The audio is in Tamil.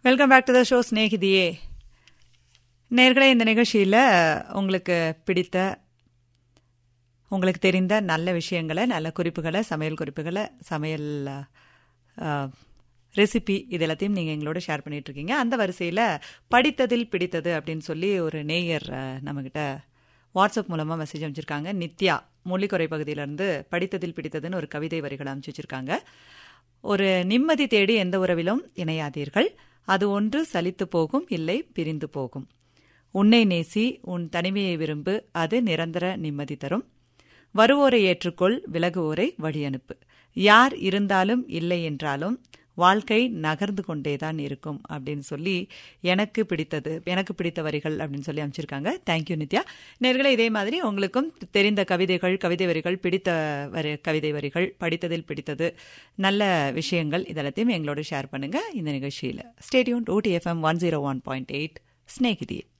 welcome back to the show ஸ்நேகிதியே நேர்களே இந்த நிகழ்ச்சியில் உங்களுக்கு பிடித்த உங்களுக்கு தெரிந்த நல்ல விஷயங்களை நல்ல குறிப்புகளை சமையல் குறிப்புகளை சமையல் ரெசிபி இது எல்லாத்தையும் நீங்கள் எங்களோட ஷேர் பண்ணிட்டு இருக்கீங்க அந்த வரிசையில் படித்ததில் பிடித்தது அப்படின்னு சொல்லி ஒரு நேயர் அஹ், நம்மக்கிட்ட வாட்ஸ்அப் மூலமாக மெசேஜ் அமைச்சிருக்காங்க நித்யா மொழிக்குறை பகுதியிலேருந்து படித்ததில் பிடித்ததுன்னு ஒரு கவிதை வரிகளை அமைச்சு வச்சிருக்காங்க ஒரு நிம்மதி தேடி எந்த உறவிலும் இணையாதீர்கள் அது ஒன்று சலித்து போகும் இல்லை பிரிந்து போகும் உன்னை நேசி உன் தனிமையை விரும்பு அது நிரந்தர நிம்மதி தரும் வருவோரை ஏற்றுக்கொள் விலகுவோரை வழி அனுப்பு யார் இருந்தாலும் இல்லை என்றாலும் வாழ்க்கை நகர்ந்து கொண்டேதான் இருக்கும் அப்படின்னு சொல்லி எனக்கு பிடித்தது எனக்கு பிடித்த வரிகள் அப்படின்னு சொல்லி அமைச்சிருக்காங்க தேங்க்யூ நித்யா நேர்களே இதே மாதிரி உங்களுக்கும் தெரிந்த கவிதைகள் கவிதை வரிகள் பிடித்த வரி கவிதை வரிகள் படித்ததில் பிடித்தது நல்ல விஷயங்கள் இதெல்லாத்தையும் எங்களோட ஷேர் பண்ணுங்க இந்த நிகழ்ச்சியில் ஸ்டேடியூன் ஓடி FM one zero one point eight ஸ்நேகிதியே